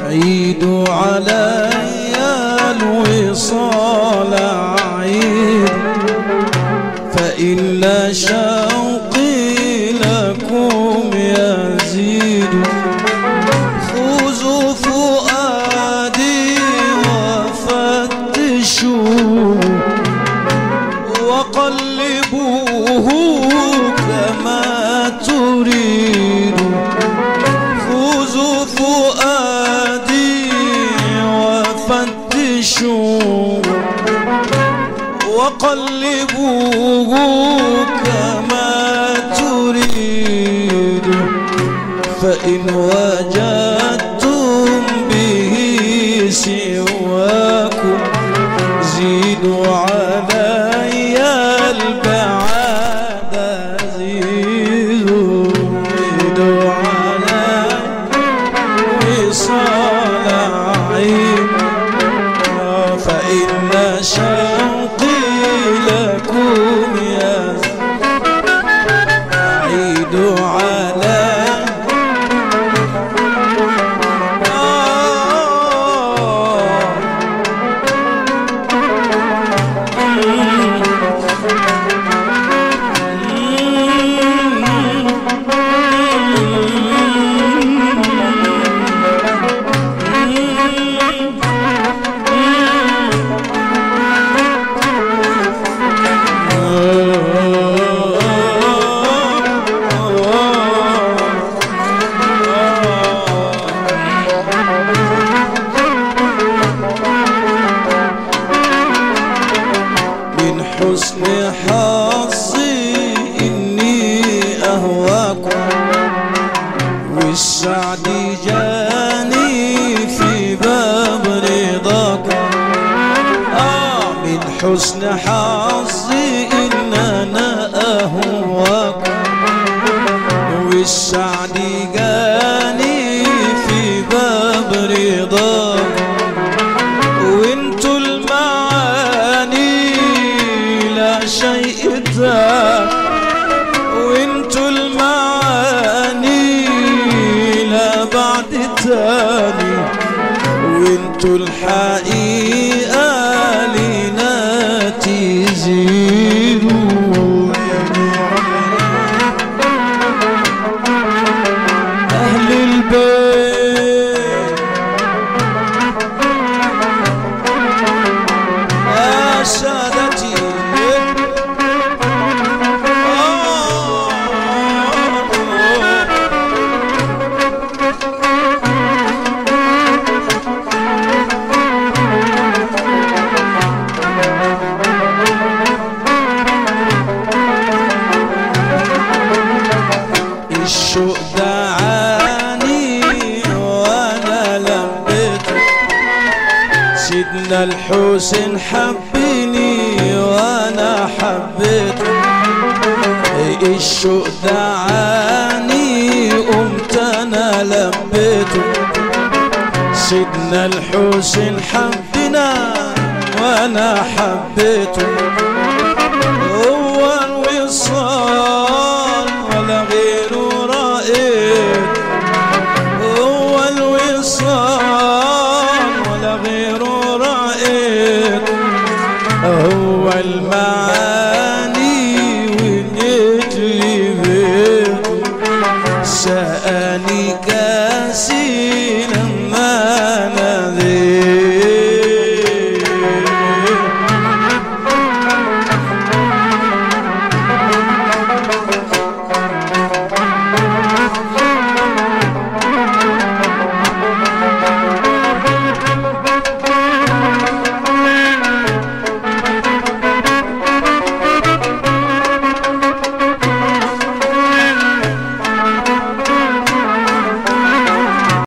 عيد علي الوصال عيد فإن شوقي لكم يزيد خذوا فؤادي وفتشوا وقلبوه كما تريد خذوا فؤادي وفتشوا وقلبوه كما تريد فإن وجدتم به سواكم زيدوا علي البعاد زيدوا زيدوا علي وصال عين فإن شوقي لكم يزيد علي من حسن حظي إني أهواكم والسعد جاني في باب رضاكم آه من حسن حظي إن أنا أهواكم والسعد جاني في باب رضاكم وانتوا المعاني لا شيء ذاك وانتوا المعاني لا بعد تاني وانتوا الحقيقة لنا تزيدوا أهل البيت يا سادتي الشوق دعاني وانا لبيته سيدنا الحسين حبني وانا حبيته الشوق دعاني قمت انا لبيته سيدنا الحسين حبنا وانا حبيته هو الوصال ولا غيره رأيت هو الوصال ولا غيره رأيت هو المعاني ونجلي بيته سأل